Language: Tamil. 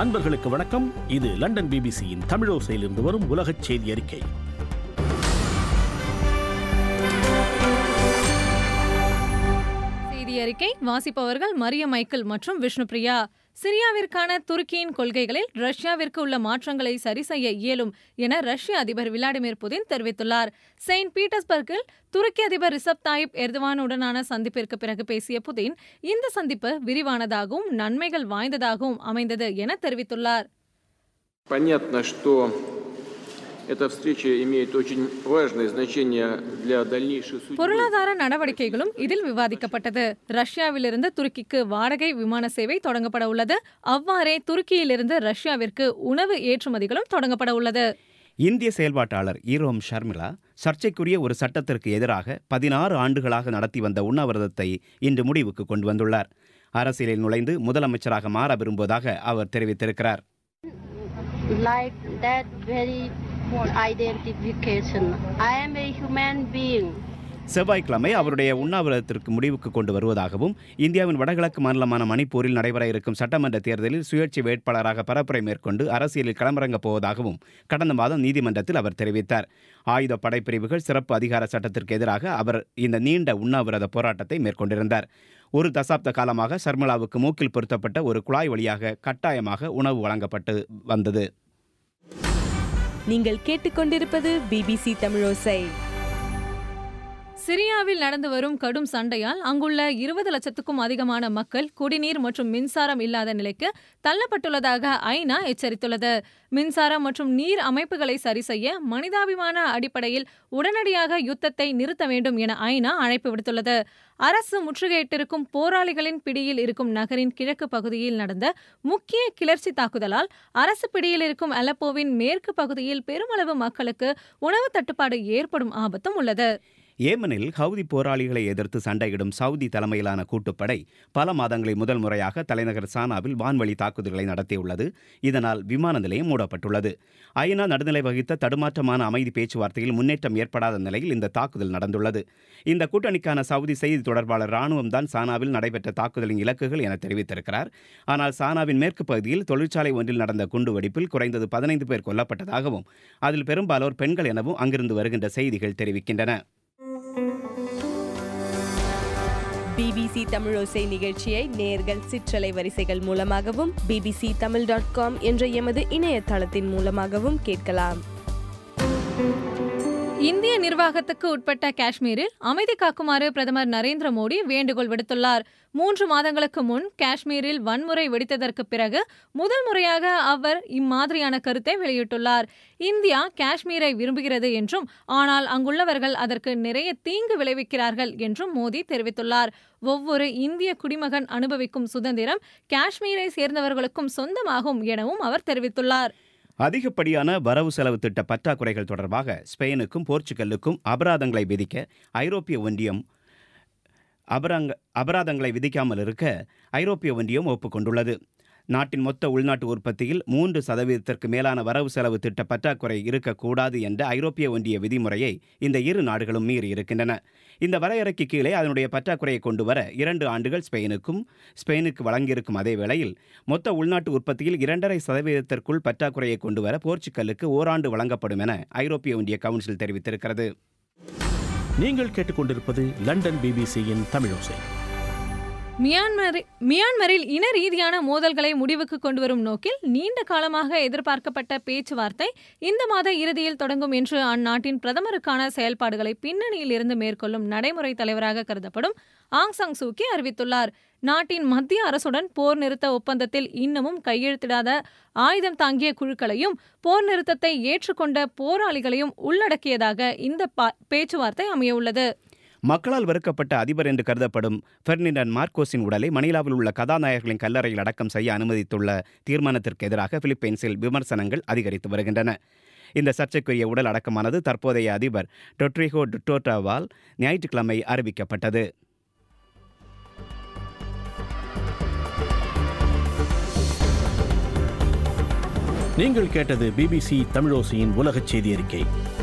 அன்பர்களுக்கு வணக்கம் இது லண்டன் பிபிசியின் தமிழோசையிலிருந்து வரும் உலகச் செய்தி அறிக்கை செய்தி அறிக்கை வாசிப்பவர்கள் மரிய மைக்கேல் மற்றும் விஷ்ணுபிரியா சிரியாவிற்கான துருக்கியின் கொள்கைகளில் ரஷ்யாவிற்கு உள்ள மாற்றங்களை சரி செய்ய இயலும் என ரஷ்ய அதிபர் விளாடிமிர் புதின் தெரிவித்துள்ளார் செயின்ட் பீட்டர்ஸ்பர்க்கில் துருக்கி அதிபர் ரிசப் தாயிப் எர்துவானுடனான சந்திப்பிற்கு பிறகு பேசிய புதின் இந்த சந்திப்பு விரிவானதாகவும் நன்மைகள் வாய்ந்ததாகவும் அமைந்தது என தெரிவித்துள்ளார் Понятно, что эта встреча имеет очень важное значение для дальнейшей судьбы. பொருளாதார நடவடிக்கைகளும் இதில் விவாதிக்கப்பட்டது ரஷ்யாவிலிருந்து துருக்கிக்கு வாடகை விமான சேவை தொடங்கப்பட உள்ளது அவ்வாறே துருக்கியிலிருந்து ரஷ்யாவிற்கு உணவு ஏற்றுமதிகளும் தொடங்கப்பட உள்ளது இந்திய செயல்பாட்டாளர் ஈரோம் ஷர்மிளா சர்ச்சைக்குரிய ஒரு சட்டத்திற்கு எதிராக பதினாறு ஆண்டுகளாக நடத்தி வந்த உண்ணாவிரதத்தை இன்று முடிவுக்கு கொண்டு வந்துள்ளார் அரசியலில் நுழைந்து முதலமைச்சராக மாற விரும்புவதாக அவர் தெரிவித்திருக்கிறார் like that very identification. I am a human being. செவ்வாய்க்கிழமை அவருடைய உண்ணாவிரதத்திற்கு முடிவுக்கு கொண்டு வருவதாகவும் இந்தியாவின் வடகிழக்கு மாநிலமான மணிப்பூரில் நடைபெற இருக்கும் சட்டமன்ற தேர்தலில் சுயேட்சை வேட்பாளராக பரப்புரை மேற்கொண்டு அரசியலில் களமிறங்கப் போவதாகவும் கடந்த மாதம் நீதிமன்றத்தில் அவர் தெரிவித்தார் ஆயுத படைப்பிரிவுகள் சிறப்பு அதிகார சட்டத்திற்கு எதிராக அவர் இந்த நீண்ட உண்ணாவிரத போராட்டத்தை மேற்கொண்டிருந்தார் ஒரு தசாப்த காலமாக சர்மிளாவுக்கு மூக்கில் பொருத்தப்பட்ட ஒரு குழாய் வழியாக கட்டாயமாக உணவு வழங்கப்பட்டு வந்தது நீங்கள் கேட்டுக்கொண்டிருப்பது பிபிசி தமிழோசை சிரியாவில் நடந்து வரும் கடும் சண்டையால் அங்குள்ள இருபது லட்சத்துக்கும் அதிகமான மக்கள் குடிநீர் மற்றும் மின்சாரம் இல்லாத நிலைக்கு தள்ளப்பட்டுள்ளதாக ஐநா எச்சரித்துள்ளது மின்சாரம் மற்றும் நீர் அமைப்புகளை சரி செய்ய மனிதாபிமான அடிப்படையில் உடனடியாக யுத்தத்தை நிறுத்த வேண்டும் என ஐநா அழைப்பு விடுத்துள்ளது அரசு முற்றுகையிட்டிருக்கும் போராளிகளின் பிடியில் இருக்கும் நகரின் கிழக்கு பகுதியில் நடந்த முக்கிய கிளர்ச்சி தாக்குதலால் அரசு பிடியில் இருக்கும் அலப்போவின் மேற்கு பகுதியில் பெருமளவு மக்களுக்கு உணவு தட்டுப்பாடு ஏற்படும் ஆபத்தும் உள்ளது ஏமனில் ஹவுதி போராளிகளை எதிர்த்து சண்டையிடும் சவுதி தலைமையிலான கூட்டுப்படை பல மாதங்களில் முதல் முறையாக தலைநகர் சானாவில் வான்வழி தாக்குதல்களை நடத்தியுள்ளது இதனால் விமான நிலையம் மூடப்பட்டுள்ளது ஐநா நடுநிலை வகித்த தடுமாற்றமான அமைதி பேச்சுவார்த்தையில் முன்னேற்றம் ஏற்படாத நிலையில் இந்த தாக்குதல் நடந்துள்ளது இந்த கூட்டணிக்கான சவுதி செய்தி தொடர்பாளர் ராணுவம் தான் சானாவில் நடைபெற்ற தாக்குதலின் இலக்குகள் என தெரிவித்திருக்கிறார் ஆனால் சானாவின் மேற்கு பகுதியில் தொழிற்சாலை ஒன்றில் நடந்த குண்டுவெடிப்பில் குறைந்தது பதினைந்து பேர் கொல்லப்பட்டதாகவும் அதில் பெரும்பாலோர் பெண்கள் எனவும் அங்கிருந்து வருகின்ற செய்திகள் தெரிவிக்கின்றன பிபிசி தமிழோசை நிகழ்ச்சியை நேர்கள் சிற்றலை வரிசைகள் மூலமாகவும் பிபிசி தமிழ் டாட் காம் என்ற எமது இணையதளத்தின் மூலமாகவும் கேட்கலாம் இந்திய நிர்வாகத்துக்கு உட்பட்ட காஷ்மீரில் அமைதி காக்குமாறு பிரதமர் நரேந்திர மோடி வேண்டுகோள் விடுத்துள்ளார் மூன்று மாதங்களுக்கு முன் காஷ்மீரில் வன்முறை வெடித்ததற்கு பிறகு முதல் முறையாக அவர் இம்மாதிரியான கருத்தை வெளியிட்டுள்ளார் இந்தியா காஷ்மீரை விரும்புகிறது என்றும் ஆனால் அங்குள்ளவர்கள் அதற்கு நிறைய தீங்கு விளைவிக்கிறார்கள் என்றும் மோடி தெரிவித்துள்ளார் ஒவ்வொரு இந்திய குடிமகன் அனுபவிக்கும் சுதந்திரம் காஷ்மீரை சேர்ந்தவர்களுக்கும் சொந்தமாகும் எனவும் அவர் தெரிவித்துள்ளார் அதிகப்படியான வரவு செலவு திட்ட பற்றாக்குறைகள் தொடர்பாக ஸ்பெயினுக்கும் போர்ச்சுகலுக்கும் அபராதங்களை விதிக்க ஐரோப்பிய ஒன்றியம் அபராங்க அபராதங்களை விதிக்காமல் இருக்க ஐரோப்பிய ஒன்றியம் ஒப்புக்கொண்டுள்ளது நாட்டின் மொத்த உள்நாட்டு உற்பத்தியில் மூன்று சதவீதத்திற்கு மேலான வரவு செலவு திட்ட பற்றாக்குறை இருக்கக்கூடாது என்ற ஐரோப்பிய ஒன்றிய விதிமுறையை இந்த இரு நாடுகளும் மீறி இருக்கின்றன இந்த வரையறைக்கு கீழே அதனுடைய பற்றாக்குறையை கொண்டு வர இரண்டு ஆண்டுகள் ஸ்பெயினுக்கும் ஸ்பெயினுக்கு வழங்கியிருக்கும் அதே வேளையில் மொத்த உள்நாட்டு உற்பத்தியில் இரண்டரை சதவீதத்திற்குள் பற்றாக்குறையை கொண்டு வர போர்ச்சுகலுக்கு ஓராண்டு வழங்கப்படும் என ஐரோப்பிய ஒன்றிய கவுன்சில் தெரிவித்திருக்கிறது நீங்கள் கேட்டுக்கொண்டிருப்பது லண்டன் பிபிசியின் தமிழோசை மியான்மரில் மியான்மரில் இன ரீதியான மோதல்களை முடிவுக்கு கொண்டு வரும் நோக்கில் நீண்ட காலமாக எதிர்பார்க்கப்பட்ட பேச்சுவார்த்தை இந்த மாத இறுதியில் தொடங்கும் என்று அந்நாட்டின் பிரதமருக்கான செயல்பாடுகளை பின்னணியில் இருந்து மேற்கொள்ளும் நடைமுறை தலைவராக கருதப்படும் ஆங் சாங் சூக்கி அறிவித்துள்ளார் நாட்டின் மத்திய அரசுடன் போர் நிறுத்த ஒப்பந்தத்தில் இன்னமும் கையெழுத்திடாத ஆயுதம் தாங்கிய குழுக்களையும் போர் நிறுத்தத்தை ஏற்றுக்கொண்ட போராளிகளையும் உள்ளடக்கியதாக இந்த பா- பேச்சுவார்த்தை அமையவுள்ளது மக்களால் வெறுக்கப்பட்ட அதிபர் என்று கருதப்படும் பெர்னிடன் மார்க்கோஸின் உடலை மணிலாவில் உள்ள கதாநாயகர்களின் கல்லறையில் அடக்கம் செய்ய அனுமதித்துள்ள தீர்மானத்திற்கு எதிராக பிலிப்பைன்ஸில் விமர்சனங்கள் அதிகரித்து வருகின்றன இந்த சர்ச்சைக்குரிய உடல் அடக்கமானது தற்போதைய அதிபர் டொட்ரிகோ டுட்டோட்டாவால் ஞாயிற்றுக்கிழமை அறிவிக்கப்பட்டது நீங்கள் கேட்டது பிபிசி தமிழோசையின் உலகச் செய்தி அறிக்கை